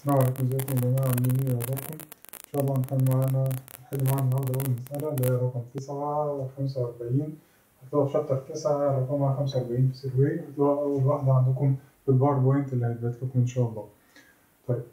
السلام عليكم ازيكم يا جماعة عاملين ايه اخباركم؟ ان شاء الله هنحل معانا هنحل معانا النهاردة أول مسألة اللي هي رقم تسعة خمسة وأربعين هتلاقوها في شابتر تسعة رقمها خمسة وأربعين في سيرفي هتلاقوها أول واحدة عندكم في الباوربوينت اللي هيتبعت لكم إن شاء الله. طيب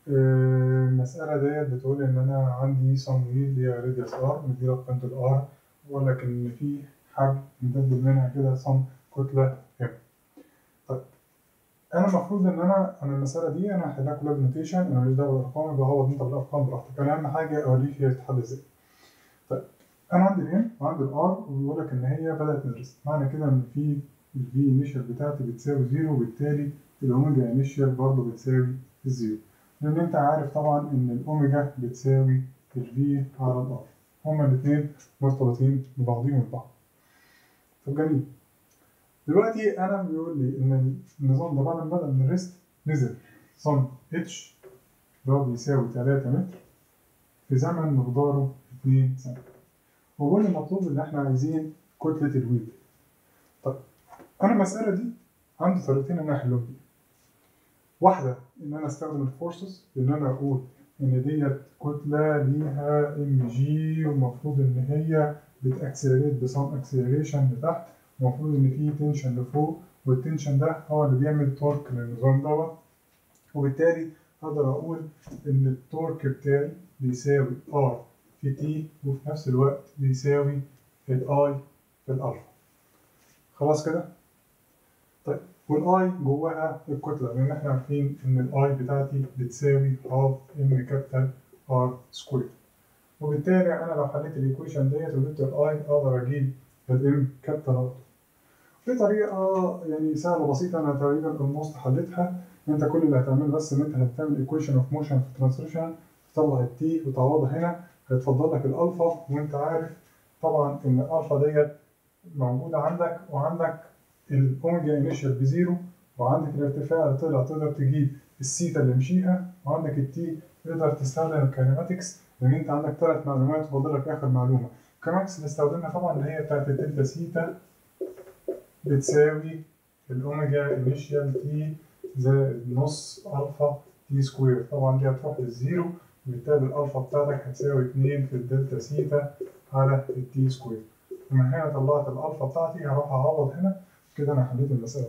آه، المسألة ديت بتقول إن أنا عندي صم ويل اللي هي راديوس ار مديلك قيمة الار بقول لك إن في حبل مدبب منها كده صم كتلة ام. طيب انا المفروض ان انا انا المساله دي انا هحلها كلها بنوتيشن انا ماليش دعوه بالارقام يبقى هو انت بالارقام براحتك انا اهم حاجه اوريك هي بتتحل ازاي طيب انا عندي الام وعندي الار وبيقول لك ان هي بدات من ريست معنى كده ان في الفي انيشال بتاعتي بتساوي زيرو وبالتالي الاوميجا انيشال برضه بتساوي زيرو لان انت عارف طبعا ان الاوميجا بتساوي الفي على الار هما الاثنين مرتبطين ببعضهم البعض طب جميل دلوقتي انا بيقول لي ان النظام ده بعد ما بدا من الريست نزل صم اتش اللي هو بيساوي 3 متر في زمن مقداره 2 سنه وبيقول لي مطلوب ان احنا عايزين كتله الويل طيب انا المساله دي عندي طريقتين ان انا احلهم بيها واحده ان انا استخدم الفورسز ان انا اقول ان ديت كتله ليها ام جي والمفروض ان هي بتاكسلريت بصم اكسلريشن لتحت المفروض ان في تنشن لفوق والتنشن ده هو اللي بيعمل تورك للنظام دوت وبالتالي اقدر اقول ان التورك بتاعي بيساوي ار في تي وفي نفس الوقت بيساوي الاي في الالفا خلاص كده طيب والاي جواها الكتله لان احنا عارفين ان الاي بتاعتي بتساوي هاف ام كابيتال ار سكوير وبالتالي انا لو حليت الايكويشن ديت وجبت الاي اقدر اجيب الام كابيتال ار في طريقة يعني سهلة بسيطة أنا تقريبا اولموست حليتها أنت كل اللي هتعمله بس إن أنت هتعمل ايكويشن اوف موشن في ترانسليشن تطلع التي وتعوضها هنا هيتفضل لك الألفا وأنت عارف طبعا إن الألفا ديت موجودة عندك وعندك الأوميجا انيشال بزيرو وعندك الارتفاع اللي طلع تقدر تجيب السيتا اللي مشيها وعندك التي تقدر تستخدم الكاينماتكس لأن أنت عندك ثلاث معلومات وفاضل لك آخر معلومة الكاينماتكس اللي استخدمها طبعا اللي هي بتاعت الدلتا سيتا بتساوي الأوميجا انيشال تي زائد نص ألفا تي سكوير طبعا دي هتروح للزيرو وبالتالي الألفا بتاعتك هتساوي اتنين في الدلتا سيتا على التي سكوير ومن هنا طلعت الألفا بتاعتي هروح أعوض هنا كده أنا حليت المسألة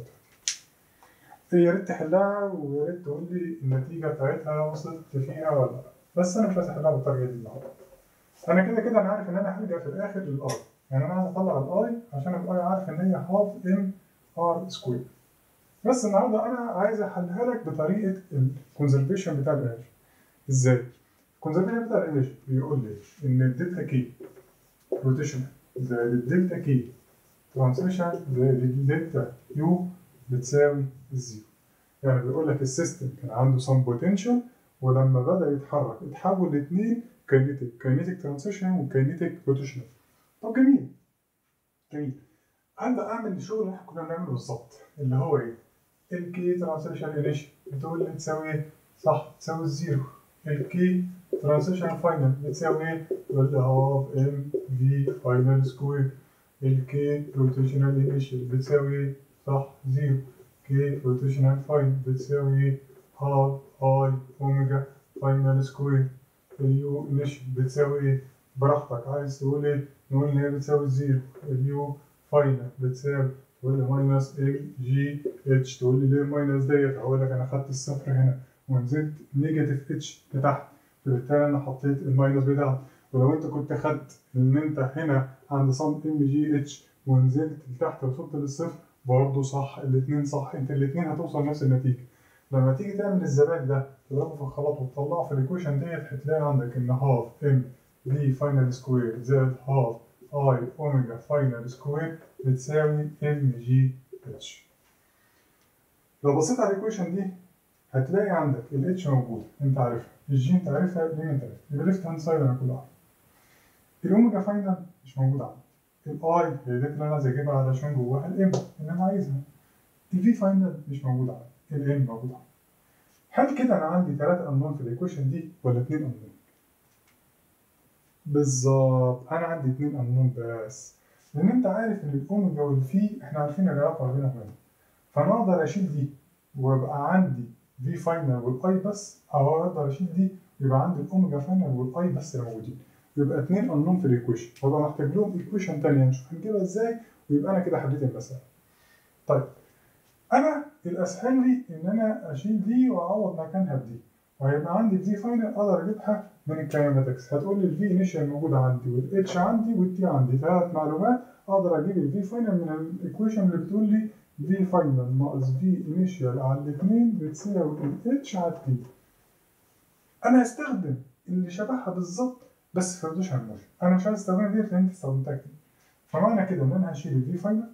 بتاعتي يا ريت تحلها ويا ريت تقول لي النتيجة بتاعتها وصلت فيها ولا لأ بس أنا مش عايز أحلها بالطريقة دي النهاردة أنا كده كده أنا عارف إن أنا هرجع في الآخر للأي يعني انا عايز اطلع الاي عشان الاي عارف ان هي هاف ام ار سكوير بس النهارده انا عايز احلها لك بطريقه الكونزرفيشن بتاع الانرجي ازاي؟ الكونزرفيشن بتاع الانرجي بيقول لي ان الدلتا كي روتيشن زائد الدلتا كي ترانسميشن زائد الدلتا يو بتساوي الزيرو يعني بيقول لك السيستم كان عنده سم بوتنشال ولما بدا يتحرك اتحول لاثنين كاينيتيك كاينيتيك ترانسيشن وكاينيتيك روتيشنال طب جميل جميل ابدا اعمل الشغل اللي احنا كنا بنعمله بالظبط اللي هو ايه؟ الكي ترانسيشن انيشن بتقول لي بتساوي ايه؟ صح تساوي الزيرو الكي ترانسيشن فاينل بتساوي ايه؟ تقول لي هاف ام في فاينل سكوير الكي روتيشنال انيشن بتساوي ايه؟ صح زيرو كي روتيشنال فاينل بتساوي ايه؟ هاف اي اوميجا فاينل سكوير اليو انيشن بتساوي ايه؟ براحتك عايز تقول ايه؟ نقول ان هي بتساوي زيرو اليو فاينل بتساوي تقول لي ماينس ام جي اتش تقول لي ليه ماينس ديت اقول لك انا خدت الصفر هنا ونزلت نيجاتيف اتش لتحت فبالتالي انا حطيت الماينس بتاعتي ولو انت كنت خدت ان انت هنا عند صم ام جي اتش ونزلت لتحت وصلت للصفر برضه صح الاثنين صح انت الاثنين هتوصل نفس النتيجه لما تيجي تعمل الزبال ده تضربه في الخلاط وتطلعه في الايكويشن ديت هتلاقي عندك ان هاف ام في فاينل سكوير زائد هاف اي اوميجا فاينل سكوير بتساوي ام جي اتش لو بصيت على الايكويشن دي هتلاقي عندك الاتش موجود انت عارفها الجي انت عارفها الام انت عارفها يبقى ليفت هاند سايد انا كله عارف الاوميجا فاينل مش موجود عندي الاي هي دي اللي انا عايز اجيبها علشان جواها الام اللي انا عايزها الفي فاينل مش موجود عندي الام موجود عندي هل كده انا عندي ثلاثة انون في الايكويشن دي ولا اثنين انون؟ بالظبط انا عندي اتنين انون بس لان انت عارف ان الاوميجا والفي احنا عارفين العلاقه ما بينهم هنا فانا اقدر اشيل دي ويبقى عندي في فاينل والاي بس او اقدر اشيل دي يبقى عندي الاوميجا فاينل والاي بس اللي موجودين يبقى اتنين انون في الايكويشن وابقى محتاج لهم ايكويشن تانية نشوف هنجيبها ازاي ويبقى انا كده حليت المسألة. طيب انا الاسهل لي ان انا اشيل دي واعوض مكانها بدي وهيبقى عندي الفي فاينل اقدر اجيبها من الكاينماتكس هتقول لي الفي انيشال موجود عندي والاتش عندي والتي عندي ثلاث معلومات اقدر اجيب الفي فاينل من الايكويشن اللي بتقول لي في فاينل ناقص في انيشال على الاثنين بتساوي الاتش على التي انا هستخدم اللي شبهها بالظبط بس في الريدوشن موشن انا مش عايز استخدمها ديت لان انت استخدمتها كتير فمعنى كده ان انا هشيل الفي فاينل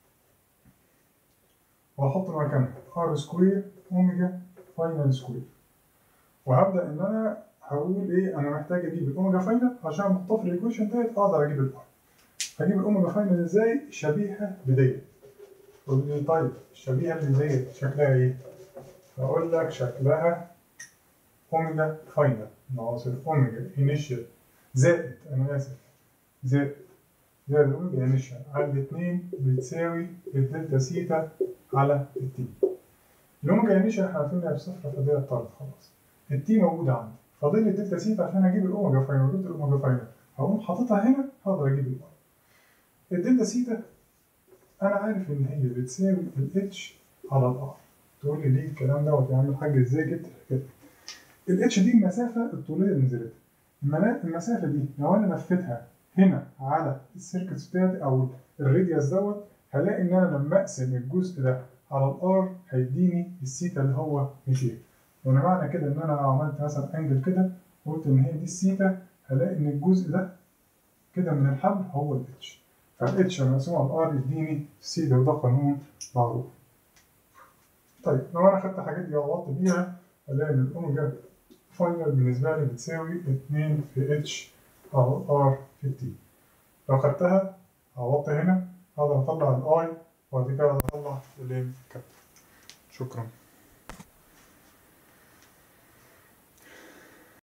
واحط مكانها ار سكوير اوميجا فاينل سكوير وهبدا ان انا هقول ايه انا محتاج اجيب الاوميجا فاينل عشان احطها في الايكويشن ديت اقدر اجيب الار هجيب الاوميجا فاينل ازاي شبيهه بديت تقول لي طيب الشبيهه اللي ديت شكلها ايه هقول لك شكلها اوميجا فاينل ناقص الاوميجا انيشال زائد انا اسف زائد زائد الاوميجا انيشال على الاثنين بتساوي الدلتا سيتا على التي الاوميجا انيشال احنا عارفين انها بصفر فدي طارت خلاص التي موجوده عندي فاضل لي الدلتا سيتا عشان اجيب الاوميجا فاينل جبت الاوميجا فاينل هقوم حاططها هنا هقدر اجيب الار الدلتا سيتا انا عارف ان هي بتساوي الاتش على الار تقول لي ليه الكلام دوت يا عم الحاج ازاي جبت كده الاتش دي المسافه الطوليه اللي نزلتها المسافه دي لو انا لفيتها هنا على السيركت بتاعتي او الراديوس دوت هلاقي ان انا لما اقسم الجزء ده على الار هيديني السيتا اللي هو مشيه وانا معنى كده ان انا لو عملت مثلا انجل كده وقلت ان هي دي السيتا هلاقي ان الجزء ده كده من الحبل هو الاتش فالاتش مقسوم على الار يديني السيتا وده قانون معروف طيب لو انا خدت الحاجات دي وعوضت بيها هلاقي ان الاوميجا فاينل بالنسبه لي بتساوي 2 في اتش على ار في تي لو خدتها عوضت هنا هقدر اطلع الاي وبعد كده اطلع الام كابتن شكرا